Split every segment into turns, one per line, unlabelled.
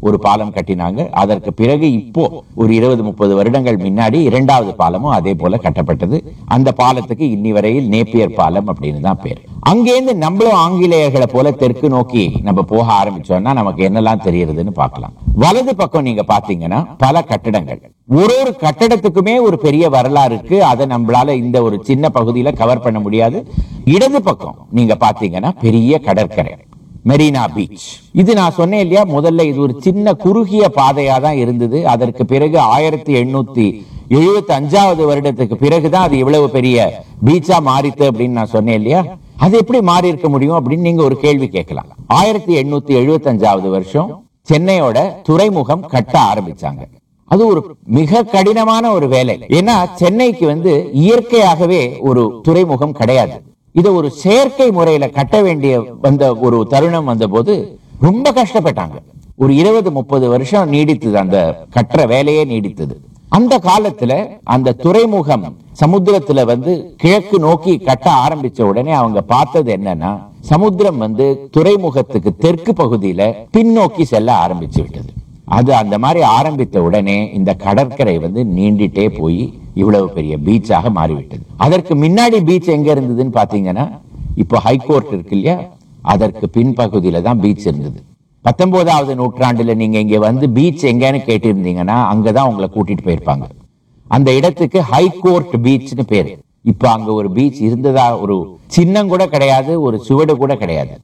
ஒரு பாலம் கட்டினாங்க அதற்கு பிறகு இப்போ ஒரு இருபது முப்பது வருடங்கள் முன்னாடி இரண்டாவது பாலமும் அதே போல கட்டப்பட்டது அந்த பாலத்துக்கு இன்னி வரையில் நேப்பியர் பாலம் அப்படின்னு தான் பேர் அங்கேருந்து நம்மளும் ஆங்கிலேயர்களை போல தெற்கு நோக்கி நம்ம போக ஆரம்பிச்சோம்னா நமக்கு என்னெல்லாம் தெரியுதுன்னு பார்க்கலாம் வலது பக்கம் நீங்க பாத்தீங்கன்னா பல கட்டடங்கள் ஒரு ஒரு கட்டடத்துக்குமே ஒரு பெரிய வரலாறு இருக்கு அதை நம்மளால இந்த ஒரு சின்ன பகுதியில கவர் பண்ண முடியாது இடது பக்கம் நீங்க பாத்தீங்கன்னா பெரிய கடற்கரை மெரினா பீச் இது நான் சொன்னேன் இல்லையா முதல்ல இது ஒரு சின்ன குறுகிய பாதையா தான் இருந்தது அதற்கு பிறகு ஆயிரத்தி எண்ணூத்தி எழுபத்தி அஞ்சாவது வருடத்துக்கு பிறகுதான் அது இவ்வளவு பெரிய பீச்சா மாறித்து அப்படின்னு நான் சொன்னேன் இல்லையா அது எப்படி மாறி இருக்க முடியும் அப்படின்னு நீங்க ஒரு கேள்வி கேட்கலாம் ஆயிரத்தி எண்ணூத்தி எழுபத்தி அஞ்சாவது வருஷம் சென்னையோட துறைமுகம் கட்ட ஆரம்பிச்சாங்க அது ஒரு மிக கடினமான ஒரு வேலை ஏன்னா சென்னைக்கு வந்து இயற்கையாகவே ஒரு துறைமுகம் கிடையாது இதை ஒரு செயற்கை முறையில கட்ட வேண்டிய வந்த ஒரு தருணம் வந்த போது ரொம்ப கஷ்டப்பட்டாங்க ஒரு இருபது முப்பது வருஷம் நீடித்தது அந்த கட்டுற வேலையே நீடித்தது அந்த காலத்துல அந்த துறைமுகம் சமுத்திரத்துல வந்து கிழக்கு நோக்கி கட்ட ஆரம்பிச்ச உடனே அவங்க பார்த்தது என்னன்னா சமுத்திரம் வந்து துறைமுகத்துக்கு தெற்கு பகுதியில பின்னோக்கி செல்ல ஆரம்பிச்சு விட்டது அது அந்த மாதிரி ஆரம்பித்த உடனே இந்த கடற்கரை வந்து நீண்டிட்டே போய் இவ்வளவு பெரிய பீச்சாக மாறிவிட்டது அதற்கு முன்னாடி பீச் எங்க இருந்ததுன்னு பாத்தீங்கன்னா இப்போ ஹைகோர்ட் இருக்கு இல்லையா அதற்கு பின்பகுதியில தான் பீச் இருந்தது பத்தொன்பதாவது நூற்றாண்டுல நீங்க இங்க வந்து பீச் எங்கன்னு கேட்டிருந்தீங்கன்னா அங்கதான் உங்களை கூட்டிட்டு போயிருப்பாங்க அந்த இடத்துக்கு ஹைகோர்ட் பீச்னு பேரு இப்ப அங்க ஒரு பீச் இருந்ததா ஒரு சின்னம் கூட கிடையாது ஒரு சுவடு கூட கிடையாது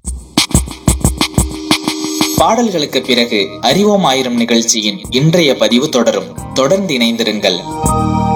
பாடல்களுக்கு பிறகு அறிவோம் ஆயிரம் நிகழ்ச்சியின் இன்றைய பதிவு தொடரும் தொடர்ந்து இணைந்திருங்கள்